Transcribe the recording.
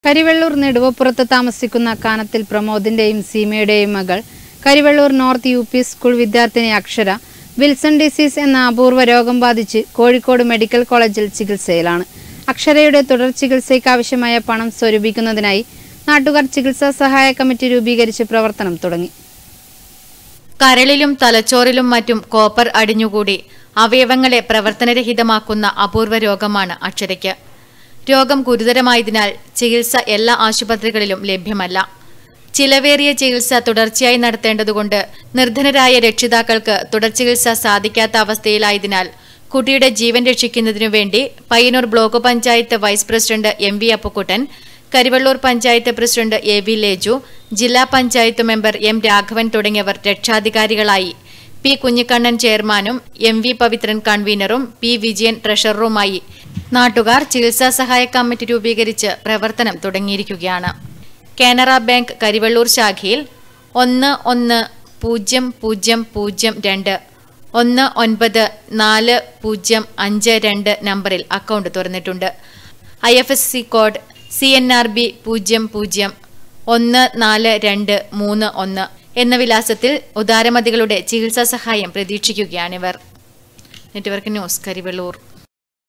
കരിവെള്ളൂർ നെടുവപ്പുറത്ത് താമസിക്കുന്ന കാനത്തിൽ പ്രമോദിന്റെയും സീമയുടെയും മകൾ Karivellur north U P school വിദ്യാർത്ഥിനി അക്ഷര വിൽസൺ ഡിസീസ് എന്ന അപൂർവ രോഗം ബാധിച്ച് കോഴിക്കോട് മെഡിക്കൽ കോളേജിൽ ചികിത്സയിലാണ് അക്ഷരയുടെ തുടർ ചികിത്സയ്ക്ക് ആവശ്യമായ പണം സ്വരൂപിക്കുന്നതിനായി നാട്ടുകാർ ചികിത്സാ സഹായ കമ്മിറ്റി രൂപീകരിച്ച് പ്രവർത്തനം തുടങ്ങി കരളിലും തലച്ചോറിലും മറ്റും കോപ്പർ അടിഞ്ഞുകൂടി അവയവങ്ങളെ പ്രവർത്തനരഹിതമാക്കുന്ന അപൂർവ രോഗമാണ് അക്ഷരയ്ക്ക് രോഗം ഗുരുതരമായതിനാൽ ചികിത്സ എല്ലാ ആശുപത്രികളിലും ലഭ്യമല്ല ചിലവേറിയ ചികിത്സ തുടർച്ചയായി നടത്തേണ്ടതുകൊണ്ട് നിർധനരായ രക്ഷിതാക്കൾക്ക് തുടർ ചികിത്സ സാധിക്കാത്ത അവസ്ഥയിലായതിനാൽ കുട്ടിയുടെ ജീവൻ രക്ഷിക്കുന്നതിനു വേണ്ടി Payyanur block panchayat vice president M V Appukuttan Karivellur panchayat president A V Leju ജില്ലാ പഞ്ചായത്ത് മെമ്പർ എം രാഘവൻ തുടങ്ങിയവർ രക്ഷാധികാരികളായി പി കുഞ്ഞിക്കണ്ണൻ ചെയർമാനും എം വി പവിത്രൻ കൺവീനറും പി വിജയൻ ട്രഷററുമായി നാട്ടുകാർ ചികിത്സാ സഹായ കമ്മിറ്റി രൂപീകരിച്ച് പ്രവർത്തനം തുടങ്ങിയിരിക്കുകയാണ് കാനറ ബാങ്ക് കരിവള്ളൂർ ശാഖയിൽ ഒന്ന് ഒന്ന് പൂജ്യം പൂജ്യം പൂജ്യം രണ്ട് ഒന്ന് ഒൻപത് നാല് പൂജ്യം അഞ്ച് രണ്ട് നമ്പറിൽ അക്കൗണ്ട് തുറന്നിട്ടുണ്ട് I F S C code C N R B പൂജ്യം പൂജ്യം ഒന്ന് നാല് രണ്ട് മൂന്ന് ഒന്ന് എന്ന വിലാസത്തിൽ ഉദാരമതികളുടെ ചികിത്സാ സഹായം പ്രതീക്ഷിക്കുകയാണിവർ നെറ്റ്വർക്ക് ന്യൂസ് കരിവെള്ളൂർ